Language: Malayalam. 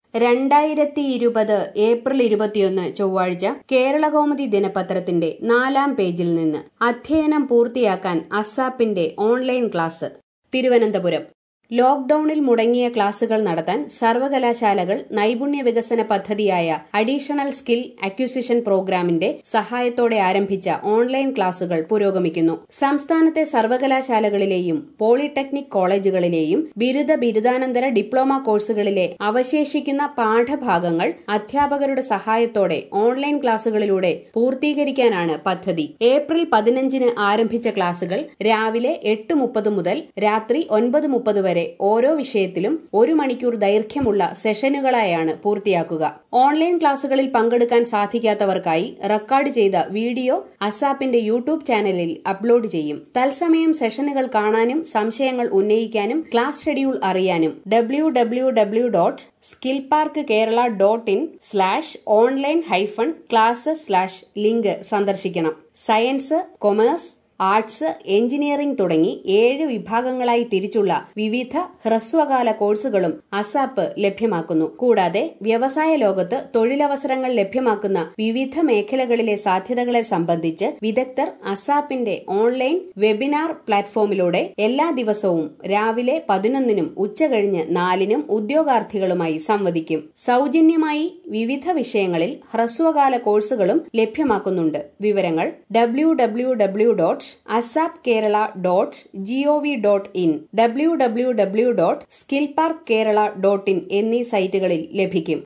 രണ്ടായിരത്തി ഇരുപത് ഏപ്രിൽ ഇരുപത്തിയൊന്ന് ചൊവ്വാഴ്ച കേരളകൗമുദി ദിനപത്രത്തിന്റെ നാലാം പേജിൽ നിന്ന് അധ്യയനം പൂർത്തിയാക്കാൻ അസാപ്പിന്റെ ഓൺലൈൻ ക്ലാസ് തിരുവനന്തപുരം ലോക്ഡൌണിൽ മുടങ്ങിയ ക്ലാസുകൾ നടത്താൻ സർവകലാശാലകൾ നൈപുണ്യ വികസന പദ്ധതിയായ അഡീഷണൽ സ്കിൽ അക്വിസിഷൻ പ്രോഗ്രാമിന്റെ സഹായത്തോടെ ആരംഭിച്ച ഓൺലൈൻ ക്ലാസുകൾ പുരോഗമിക്കുന്നു സംസ്ഥാനത്തെ സർവകലാശാലകളിലെയും പോളിടെക്നിക് കോളേജുകളിലെയും ബിരുദ ബിരുദാനന്തര ഡിപ്ലോമ കോഴ്സുകളിലെ അവശേഷിക്കുന്ന പാഠഭാഗങ്ങൾ അധ്യാപകരുടെ സഹായത്തോടെ ഓൺലൈൻ ക്ലാസുകളിലൂടെ പൂർത്തീകരിക്കാനാണ് പദ്ധതി ഏപ്രിൽ പതിനഞ്ചിന് ആരംഭിച്ച ക്ലാസുകൾ രാവിലെ എട്ട് മുപ്പത് മുതൽ രാത്രി ഒൻപത് മുപ്പത് വരെ ഓരോ വിഷയത്തിലും ഒരു മണിക്കൂർ ദൈർഘ്യമുള്ള സെഷനുകളായാണ് പൂർത്തിയാക്കുക ഓൺലൈൻ ക്ലാസുകളിൽ പങ്കെടുക്കാൻ സാധിക്കാത്തവർക്കായി റെക്കോർഡ് ചെയ്ത വീഡിയോ അസാപ്പിന്റെ യൂട്യൂബ് ചാനലിൽ അപ്ലോഡ് ചെയ്യും തത്സമയം സെഷനുകൾ കാണാനും സംശയങ്ങൾ ഉന്നയിക്കാനും ക്ലാസ് ഷെഡ്യൂൾ അറിയാനും W W W dot skill park Kerala dot in slash online hyphen class slash link സന്ദർശിക്കണം സയൻസ് കൊമേഴ്സ് ആർട്സ് എഞ്ചിനീയറിംഗ് തുടങ്ങി ഏഴ് വിഭാഗങ്ങളായി തിരിച്ചുള്ള വിവിധ ഹ്രസ്വകാല കോഴ്സുകളും അസാപ്പ് ലഭ്യമാക്കുന്നു കൂടാതെ വ്യവസായ ലോകത്ത് തൊഴിലവസരങ്ങൾ ലഭ്യമാക്കുന്ന വിവിധ മേഖലകളിലെ സാധ്യതകളെ സംബന്ധിച്ച് വിദഗ്ധർ അസാപ്പിന്റെ ഓൺലൈൻ വെബിനാർ പ്ലാറ്റ്ഫോമിലൂടെ എല്ലാ ദിവസവും രാവിലെ പതിനൊന്നിനും ഉച്ചകഴിഞ്ഞ് നാലിനും ഉദ്യോഗാർത്ഥികളുമായി സംവദിക്കും സൗജന്യമായി വിവിധ വിഷയങ്ങളിൽ ഹ്രസ്വകാല കോഴ്സുകളും ലഭ്യമാക്കുന്നുണ്ട് വിവരങ്ങൾ W W W dot ASAP Kerala dot GOV dot in W W W dot skill park Kerala dot in എന്നീ സൈറ്റുകളിൽ ലഭിക്കും